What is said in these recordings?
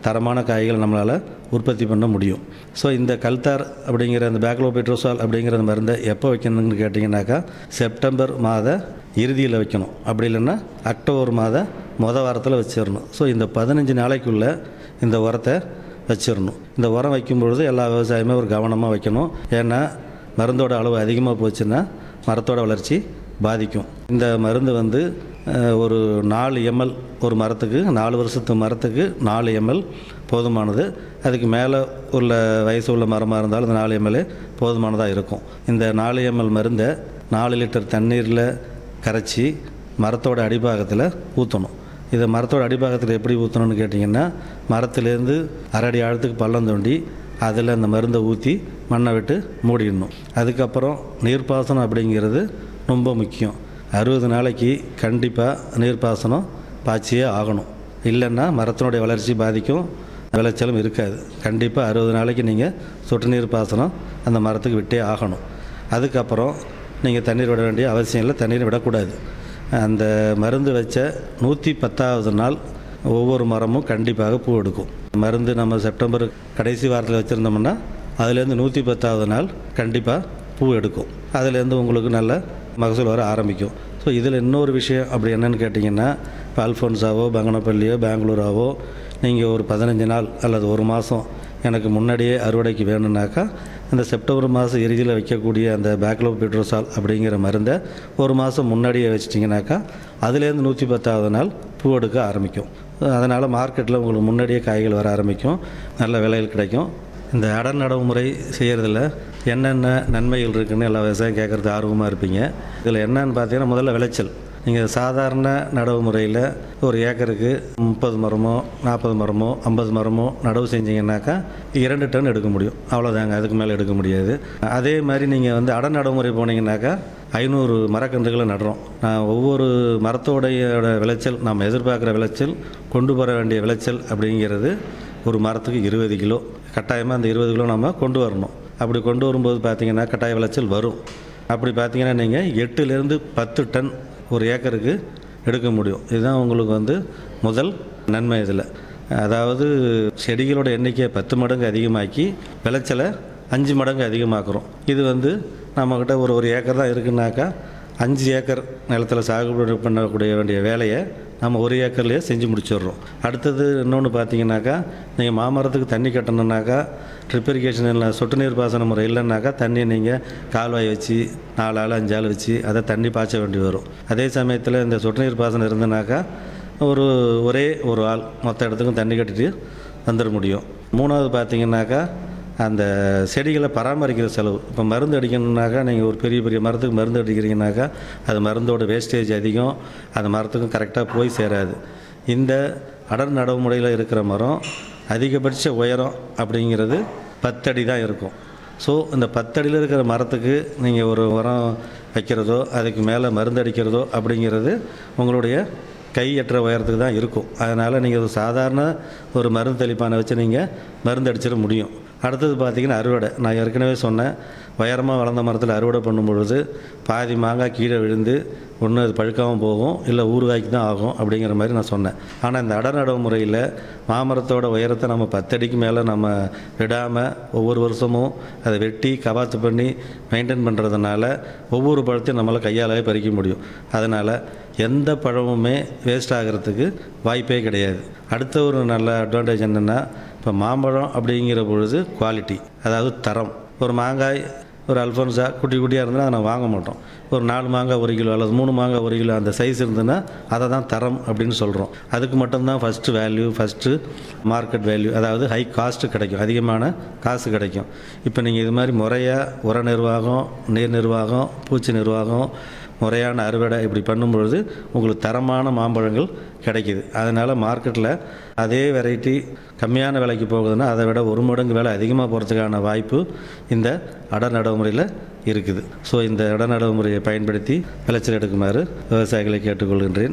தரமான காய்கள் நம்மளால் உற்பத்தி பண்ண முடியும் ஸோ இந்த கல்தார் அப்படிங்கிற அந்த பேக்லோபெட்ரோசால் அப்படிங்கிற அந்த மருந்தை எப்போ வைக்கணும்னு கேட்டிங்கனாக்கா செப்டம்பர் மாத இறுதியில் வைக்கணும் அப்படி இல்லைன்னா அக்டோபர் மாத மொதல் வாரத்தில் வச்சிடணும் ஸோ இந்த பதினஞ்சு நாளைக்குள்ளே இந்த உரத்தை வச்சிடணும் இந்த உரம் வைக்கும் பொழுது எல்லா விவசாயமே ஒரு கவனமாக வைக்கணும் ஏன்னா மருந்தோட அளவு அதிகமாக போச்சுன்னா மரத்தோட வளர்ச்சி பாதிக்கும் இந்த மருந்து வந்து அஹ், ஒரு நாலு எம்எல் ஒரு மரத்துக்கு நாலு வருஷத்து மரத்துக்கு நாலு எம்எல் போதுமானது அதுக்கு மேலே உள்ள வயசு உள்ள மரமாக இருந்தாலும் இந்த நாலு எம்எல்ஏ போதுமானதாக இருக்கும் இந்த நாலு எம்எல் மருந்தை நாலு லிட்டர் தண்ணீரில் கரைச்சி மரத்தோட அடிபாகத்தில் ஊற்றணும் இதை மரத்தோட அடிபாகத்தில் எப்படி ஊற்றணும்னு கேட்டிங்கன்னா மரத்துலேருந்து அரடி ஆழத்துக்கு பள்ளம் தோண்டி அதில் அந்த மருந்தை ஊற்றி மண்ணை விட்டு மூடிடணும் அதுக்கப்புறம் நீர்ப்பாசனம் அப்படிங்கிறது ரொம்ப முக்கியம் அறுபது நாளைக்கு கண்டிப்பாக நீர்ப்பாசனம் பாய்ச்சியே ஆகணும் இல்லைன்னா மரத்தினுடைய வளர்ச்சி பாதிக்கும் விளைச்சலும் இருக்காது கண்டிப்பாக அறுபது நாளைக்கு நீங்கள் சொட்டு நீர் பாசனம் அந்த மரத்துக்கு விட்டே ஆகணும் அதுக்கப்புறம் நீங்கள் தண்ணீர் விட வேண்டிய அவசியம் இல்லை தண்ணீர் விடக்கூடாது அந்த மருந்து வச்ச நூற்றி பத்தாவது நாள் ஒவ்வொரு மரமும் கண்டிப்பாக பூ எடுக்கும் மருந்து நம்ம செப்டம்பர் கடைசி வாரத்தில் வச்சுருந்தோம்னா அதுலேருந்து நூற்றி பத்தாவது நாள் கண்டிப்பாக பூ எடுக்கும் அதுலேருந்து உங்களுக்கு நல்ல மகசூல் வர ஆரம்பிக்கும் ஸோ இதில் இன்னொரு விஷயம் அப்படி என்னன்னு கேட்டிங்கன்னா இப்போ அல்ஃபோன்ஸாவோ பங்கனப்பள்ளியோ பெங்களூராவோ நீங்கள் ஒரு பதினஞ்சு நாள் அல்லது ஒரு மாதம் எனக்கு முன்னாடியே அறுவடைக்கு வேணும்னாக்கா இந்த செப்டம்பர் மாதம் இறுதியில் வைக்கக்கூடிய அந்த பேக்லோ பெட்ரோசால் அப்படிங்கிற மருந்தை ஒரு மாதம் முன்னாடியே வச்சிட்டிங்கனாக்கா அதுலேருந்து நூற்றி பத்தாவது நாள் பூ எடுக்க ஆரம்பிக்கும் அதனால் மார்க்கெட்டில் உங்களுக்கு முன்னாடியே காய்கள் வர ஆரம்பிக்கும் நல்ல விலையில் கிடைக்கும் இந்த அடர் நடவு முறை செய்கிறதுல என்னென்ன நன்மைகள் இருக்குன்னு எல்லா விவசாயம் கேட்குறது ஆர்வமாக இருப்பீங்க இதில் என்னன்னு பார்த்தீங்கன்னா முதல்ல விளைச்சல் நீங்கள் சாதாரண நடவு முறையில் ஒரு ஏக்கருக்கு முப்பது மரமோ நாற்பது மரமோ ஐம்பது மரமோ நடவு செஞ்சீங்கன்னாக்கா இரண்டு டன் எடுக்க முடியும் அவ்வளோதாங்க அதுக்கு மேலே எடுக்க முடியாது அதே மாதிரி நீங்கள் வந்து அட நடைமுறை போனீங்கன்னாக்கா ஐநூறு மரக்கன்றுகளை நடுறோம் நான் ஒவ்வொரு மரத்தோடைய விளைச்சல் நாம் எதிர்பார்க்குற விளைச்சல் கொண்டு வர வேண்டிய விளைச்சல் அப்படிங்கிறது ஒரு மரத்துக்கு இருபது கிலோ கட்டாயமாக அந்த இருபது கிலோ நம்ம கொண்டு வரணும் அப்படி கொண்டு வரும்போது பார்த்தீங்கன்னா கட்டாய விளைச்சல் வரும் அப்படி பார்த்தீங்கன்னா நீங்கள் எட்டுலேருந்து பத்து டன் ஒரு ஏக்கருக்கு எடுக்க முடியும் இதுதான் உங்களுக்கு வந்து முதல் நன்மை இதில் அதாவது செடிகளோட எண்ணிக்கையை பத்து மடங்கு அதிகமாக்கி விளைச்சலை அஞ்சு மடங்கு அதிகமாக்குறோம் இது வந்து நம்மக்கிட்ட ஒரு ஒரு ஏக்கர் தான் இருக்குன்னாக்கா அஞ்சு ஏக்கர் நிலத்தில் சாகுபடி பண்ணக்கூடிய வேண்டிய வேலையை நம்ம ஒரு ஏக்கர்லேயே செஞ்சு முடிச்சிடுறோம் அடுத்தது இன்னொன்று பார்த்தீங்கன்னாக்கா நீங்கள் மாமரத்துக்கு தண்ணி கட்டணுன்னாக்கா ட்ரிப் இரிகேஷன் இல்லை சொட்டு நீர் பாசன முறை இல்லைன்னாக்கா தண்ணி நீங்கள் கால்வாய் வச்சு நாலு ஆள் அஞ்சு ஆள் வச்சு அதை தண்ணி பாய்ச்ச வேண்டி வரும் அதே சமயத்தில் இந்த சொட்டு நீர் பாசனம் இருந்தனாக்கா ஒரு ஒரே ஒரு ஆள் மொத்த இடத்துக்கும் தண்ணி கட்டிட்டு வந்துட முடியும் மூணாவது பார்த்தீங்கன்னாக்கா அந்த செடிகளை பராமரிக்கிற செலவு இப்போ மருந்து அடிக்கணுன்னாக்கா நீங்கள் ஒரு பெரிய பெரிய மரத்துக்கு மருந்து அடிக்கிறீங்கனாக்கா அது மருந்தோட வேஸ்டேஜ் அதிகம் அந்த மரத்துக்கும் கரெக்டாக போய் சேராது இந்த அடர் நடவுமுறையில் இருக்கிற மரம் அதிகபட்ச உயரம் அப்படிங்கிறது பத்தடி தான் இருக்கும் ஸோ இந்த பத்தடியில் இருக்கிற மரத்துக்கு நீங்கள் ஒரு உரம் வைக்கிறதோ அதுக்கு மேலே மருந்து அடிக்கிறதோ அப்படிங்கிறது உங்களுடைய கையற்ற உயரத்துக்கு தான் இருக்கும் அதனால் நீங்கள் ஒரு சாதாரண ஒரு மருந்து தெளிப்பானை வச்சு நீங்கள் மருந்து அடிச்சிட முடியும் அடுத்தது பார்த்திங்கன்னா அறுவடை நான் ஏற்கனவே சொன்னேன் உயரமாக வளர்ந்த மரத்தில் அறுவடை பண்ணும் பொழுது பாதி மாங்காய் கீழே விழுந்து ஒன்று அது பழுக்காமல் போகும் இல்லை ஊறுகாய்க்கு தான் ஆகும் அப்படிங்கிற மாதிரி நான் சொன்னேன் ஆனால் இந்த அடர் நடவு முறையில் மாமரத்தோட உயரத்தை நம்ம பத்தடிக்கு மேலே நம்ம விடாமல் ஒவ்வொரு வருஷமும் அதை வெட்டி கவாத்து பண்ணி மெயின்டைன் பண்ணுறதுனால ஒவ்வொரு பழத்தையும் நம்மளால் கையாலே பறிக்க முடியும் அதனால் எந்த பழமுமே வேஸ்ட் ஆகிறதுக்கு வாய்ப்பே கிடையாது அடுத்த ஒரு நல்ல அட்வான்டேஜ் என்னென்னா இப்போ மாம்பழம் அப்படிங்கிற பொழுது குவாலிட்டி அதாவது தரம் ஒரு மாங்காய் ஒரு அல்ஃபோன்ஸா குட்டி குட்டியாக இருந்தால் அதை நான் வாங்க மாட்டோம் ஒரு நாலு மாங்காய் ஒரு கிலோ அல்லது மூணு மாங்காய் ஒரு கிலோ அந்த சைஸ் இருந்ததுன்னா அதை தான் தரம் அப்படின்னு சொல்கிறோம் அதுக்கு மட்டும்தான் first value first market value அதாவது ஹை காஸ்ட்டு கிடைக்கும் அதிகமான காசு கிடைக்கும் இப்போ நீங்கள் இது மாதிரி முறையாக உர நிர்வாகம் நீர் நிர்வாகம் பூச்சி நிர்வாகம் முறையான அறுவடை இப்படி பண்ணும்பொழுது உங்களுக்கு தரமான மாம்பழங்கள் கிடைக்கிது அதனால் மார்க்கெட்டில் அதே வெரைட்டி கம்மியான விலைக்கு போகுதுன்னா அதை விட ஒரு மடங்கு விலை அதிகமாக போகிறதுக்கான வாய்ப்பு இந்த அட நடைமுறையில் இருக்குது ஸோ இந்த இட நடைமுறையை பயன்படுத்தி விளைச்சல் எடுக்குமாறு விவசாயிகளை கேட்டுக்கொள்கின்றேன்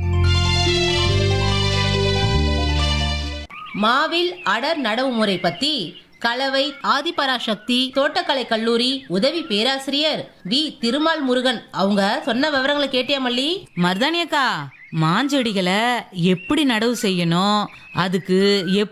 மாவில் அடர் நடவு முறை பத்தி கலவை ஆதிபராசக்தி தோட்டக்கலை கல்லூரி உதவி பேராசிரியர் வி திருமால் முருகன் அவங்க சொன்ன விவரங்களை கேட்டியா மல்லி மருதாணி அக்கா மாஞ்செடிகளை எப்படி நடவு செய்யணும் அதுக்கு எப்படி